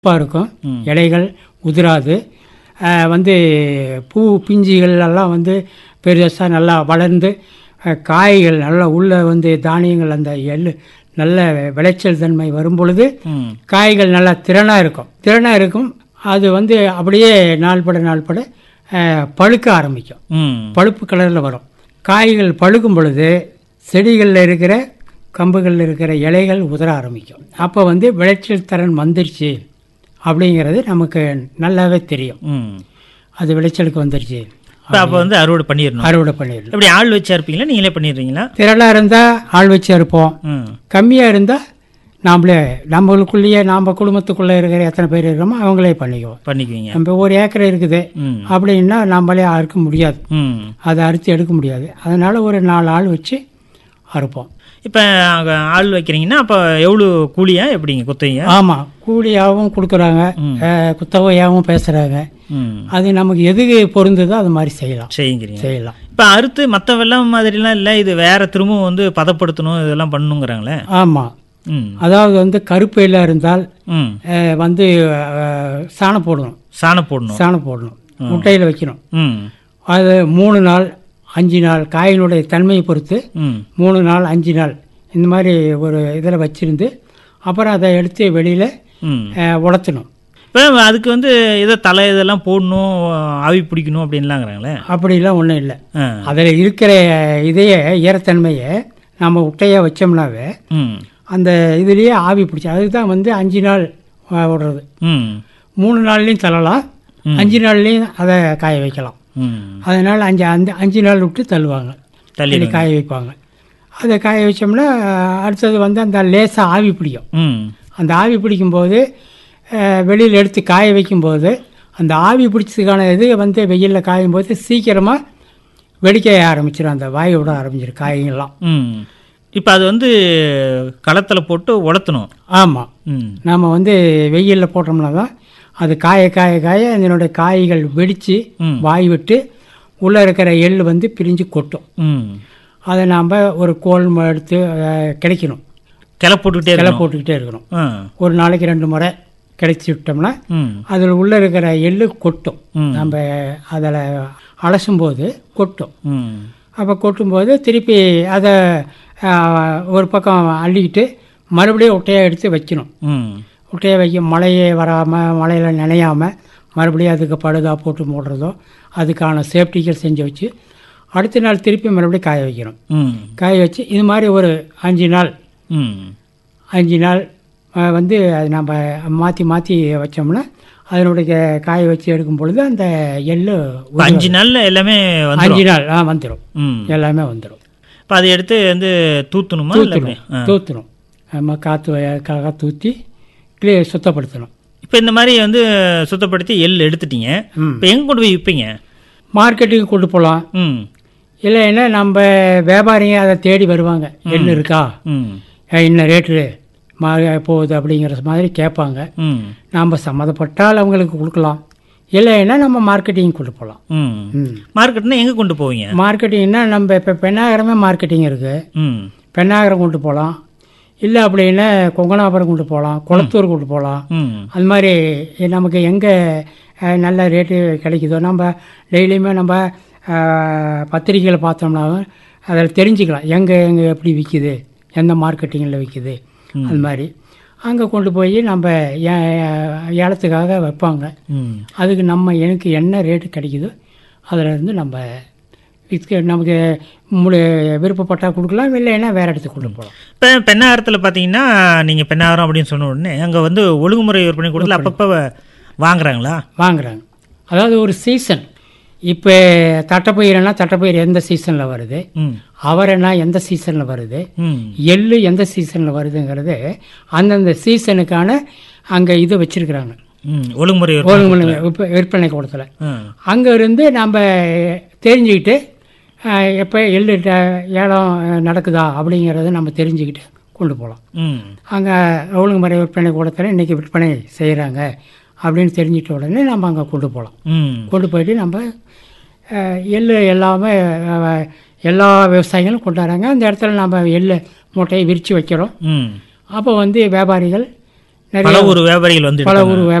சிறப்பாக இருக்கும் இலைகள் உதிராது அஹ், வந்து பூ பிஞ்சுகள் எல்லாம் வந்து பெருசாக நல்லா வளர்ந்து அஹ், காய்கள் நல்லா உள்ள வந்து தானியங்கள் அந்த எள்ளு நல்ல விளைச்சல் தன்மை வரும் பொழுது ம் காய்கள் நல்லா திறனாக இருக்கும் திறனாக இருக்கும் அது வந்து அப்படியே நாள்பட நாள்பட அஹ், பழுக்க ஆரம்பிக்கும் ம் பழுப்பு கலரில் வரும் காய்கள் பழுக்கும் பொழுது செடிகளில் இருக்கிற கம்புகளில் இருக்கிற இலைகள் உதற ஆரம்பிக்கும் அப்போ வந்து விளைச்சல் திறன் வந்துருச்சு அப்படிங்கிறது நமக்கு நல்லாவே தெரியும் ம் அது விளைச்சலுக்கு வந்துருச்சு இப்போ அப்போ வந்து அறுவடை பண்ணிடணும் அறுவடை பண்ணிடலாம் எப்படி ஆள் வச்சா இருப்பீங்களா நீங்களே பண்ணிடுறீங்களா திரளாக இருந்தால் ஆள் வச்சு இருப்போம் ம் கம்மியாக இருந்தால் நாமளே நம்மளுக்குள்ளேயே நாம் குடும்பத்துக்குள்ளே இருக்கிற எத்தனை பேர் இருக்கிறோமோ அவங்களே பண்ணிக்குவோம் பண்ணிக்குவீங்க நம்ம ஒரு ஏக்கர் இருக்குது ம் அப்படின்னா நம்மளே அறுக்க முடியாது ம் அதை அறுத்து எடுக்க முடியாது அதனால் ஒரு நாலு ஆள் வச்சு அறுப்போம் இப்போ ஆள் வைக்கிறீங்கன்னா அப்போ எவ்வளோ கூலியா எப்படிங்க குத்தகையா ஆமாம் கூலியாகவும் கொடுக்குறாங்க ம். அஹ், குத்தகையாகவும் பேசுகிறாங்க ம் அது நமக்கு எதுக்கு பொருந்ததோ அது மாதிரி செய்யலாம் செய்யுங்கிறீங்க செய்யலாம் இப்போ அறுத்து மற்ற வெள்ளம் மாதிரிலாம் இல்லை இது வேற திரும்பவும் வந்து பதப்படுத்தணும் இதெல்லாம் பண்ணணுங்கிறாங்களே ஆமாம் ம் அதாவது வந்து கருப்பு எல்லாம் இருந்தால் ம் அஹ், வந்து அஹ், சாணம் போடணும் சாணம் போடணும் சாணம் போடணும் முட்டையில் வைக்கணும் ம் அது மூணு நாள் அஞ்சு நாள் காயினுடைய தன்மையை பொறுத்து ம் மூணு நாள் அஞ்சு நாள் இந்த மாதிரி ஒரு இதில் வச்சிருந்து அப்புறம் அதை எடுத்து வெளியில் ம் உலர்த்தணும் இப்போ அதுக்கு வந்து ஏதோ தலை இதெல்லாம் போடணும் ஆவி பிடிக்கணும் அப்படின்லாங்கிறாங்களே அப்படிலாம் ஒன்றும் இல்லை ஆ அதில் இருக்கிற இதையே ஈரத்தன்மையை நம்ம உட்டையாக வச்சோம்னாவே ம் அந்த இதுலேயே ஆவி பிடிச்சி அதுக்கு தான் வந்து அஞ்சு நாள் அஹ், விடுறது ம் மூணு நாள்லையும் தள்ளலாம் அஞ்சு நாள்லையும் அதை காய வைக்கலாம் ம் அதனால் அஞ்சு அந்த அஞ்சு நாள் விட்டு தள்ளுவாங்க தள்ளி தள்ளி காய வைப்பாங்க அதை காய வச்சோம்னா அடுத்தது வந்து அந்த லேசாக ஆவி பிடிக்கும் ம் அந்த ஆவி பிடிக்கும்போது வெளியில் எடுத்து காய வைக்கும்போது அந்த ஆவி பிடிச்சதுக்கான இது வந்து வெயிலில் காயும் போது சீக்கிரமாக வெடிக்க ஆரம்பிச்சிடும் அந்த வாய் விட ஆரம்பிச்சிடும் காய்கள்லாம் ம் இப்போ அது வந்து களத்தில் போட்டு உலர்த்தணும் ஆமாம் ம் நாம் வந்து வெயிலில் போட்டோம்னா தான் அது காய காய காய அதனுடைய காய்கள் வெடித்து ம். வாய் விட்டு உள்ளே இருக்கிற எள் வந்து பிரிஞ்சு கொட்டும் ம் அதை நாம் ஒரு கோல் ம- எடுத்து அஹ், கிடைக்கணும் கிளை போட்டுக்கிட்டே கிளை இருக்கணும் போட்டுக்கிட்டே இருக்கணும் ஆ ஒரு நாளைக்கு ரெண்டு முறை கிடைச்சி விட்டோம்னா ம் அதில் உள்ளே இருக்கிற எள்ளு கொட்டும் ம். நம்ம அதில் அலசும்போது கொட்டும் ம் அப்போ கொட்டும்போது திருப்பி அதை ஆஹ், ஒரு பக்கம் அள்ளிக்கிட்டு மறுபடியும் ஒட்டையாக எடுத்து வைக்கணும் ம் ஒட்டையை வைக்க மழையே வராமல் மழையில் நனையாமல் மறுபடியும் அதுக்கு படுதா போட்டு மூடுறதோ அதுக்கான சேஃப்டிகள் செஞ்சு வச்சு அடுத்த நாள் திருப்பி மறுபடியும் காய வைக்கணும் ம் காய வச்சு இது மாதிரி ஒரு அஞ்சு நாள் ம் அஞ்சு நாள் ஆஹ், வந்து அது நம்ம மாற்றி மாற்றி வச்சோம்னா அதனுடைய காய வச்சு எடுக்கும் பொழுது அந்த எள்ளு இப்போ அஞ்சு நாளில் எல்லாமே வந்துடும் அஞ்சு நாள் ஆ வந்துடும் ம் எல்லாமே வந்துடும் இப்போ அதை எடுத்து வந்து தூத்தணுமா இல்லை தூத்தணும் தூத்தணும் நம்ம காற்று காக தூற்றி கிளீ சுத்தப்படுத்தணும் இப்போ இந்த மாதிரி வந்து சுத்தப்படுத்தி எள் எடுத்துட்டீங்க ம். இப்போ எங்கே கொண்டு போய் விற்பீங்க மார்க்கெட்டுக்கு கொண்டு போகலாம் ம் இல்லைன்னா நம்ம வியாபாரிங்க அதை தேடி வருவாங்க என்ன இருக்கா ம் அஹ் இன்ன ரேட்டு மா போகுது அப்படிங்கிற மாதிரி கேட்பாங்க ம் நாம் சம்மந்தப்பட்டால் அவங்களுக்கு கொடுக்கலாம் இல்லைன்னா நம்ம மார்க்கெட்டிங் கொண்டு போகலாம் ம் ம் மார்க்கெட்னா எங்கே கொண்டு போவீங்க மார்க்கெட்டிங்னா நம்ம இப்போ பெண்ணாகரமே மார்க்கெட்டிங் இருக்குது ம் பெண்ணாகரம் கொண்டு போகலாம் இல்லை அப்படின்னா கொங்கனாபுரம் கொண்டு போகலாம் குளத்தூர் கொண்டு போகலாம் ம் அது மாதிரி நமக்கு எங்கே நல்ல ரேட்டு கிடைக்குதோ நம்ம டெய்லியுமே நம்ம பத்திரிக்கையில் பார்த்தோம்னாலும் அதில் தெரிஞ்சுக்கலாம் எங்கே எங்கே எப்படி விற்கிது எந்த மார்க்கெட்டிங்கில் விற்கிது அது மாதிரி அங்கே கொண்டு போய் நம்ம ஏ- ஏலத்துக்காக வைப்பாங்க ம் அதுக்கு நம்ம எனக்கு என்ன ரேட்டு கிடைக்குதோ அதில் இருந்து நம்ம விற்க நமக்கு முழு விருப்பப்பட்டால் கொடுக்கலாம் இல்லைன்னா வேறு இடத்துக்கு கொண்டு போகலாம் இப்போ பெண்ணாகரத்தில் பார்த்தீங்கன்னா நீங்கள் பெண்ணாகரம் அப்படின்னு சொன்ன உடனே அங்கே வந்து ஒழுங்குமுறை விற்பனை கொடுத்துல அப்பப்போ வாங்குறாங்களா வாங்குறாங்க அதாவது ஒரு சீசன் இப்போ தட்டைப்பயிரெல்லாம் தட்டைப்பயிர் எந்த சீசனில் வருது ம் அவரைனா எந்த சீசனில் வருது ம் எள்ளு எந்த சீசனில் வருதுங்கிறது அந்தந்த சீசனுக்கான அங்கே இது வச்சுருக்குறாங்க ம் ஒழுங்குமுறை விற்பனை கோதுமை விற்ப- விற்பனை கூடத்தில் ஆ அங்கே இருந்து நம்ம தெரிஞ்சுக்கிட்டு அஹ், எப்போ எள்ளு ட- ஏலம் நடக்குதா அப்படிங்கிறத நம்ம தெரிஞ்சுக்கிட்டு கொண்டு போகலாம் ம் அங்கே ஒழுங்குமுறை விற்பனை கூடத்தில் இன்றைக்கி விற்பனை செய்கிறாங்க அப்படின்னு தெரிஞ்சிட்ட உடனே நம்ம அங்கே கொண்டு போகலாம் ம் கொண்டு போயிட்டு நம்ம அஹ், எள்ளு எல்லாமே அஹ், எல்லா விவசாயிகளும் கொண்டாடுறாங்க அந்த இடத்துல நம்ம எள்ளு மூட்டையை விரித்து வைக்கிறோம் ம் அப்போ வந்து வியாபாரிகள் நிறைய பல ஊர் வியாபாரிகள் வந்து பல எடுப்பாங்க. ஊர்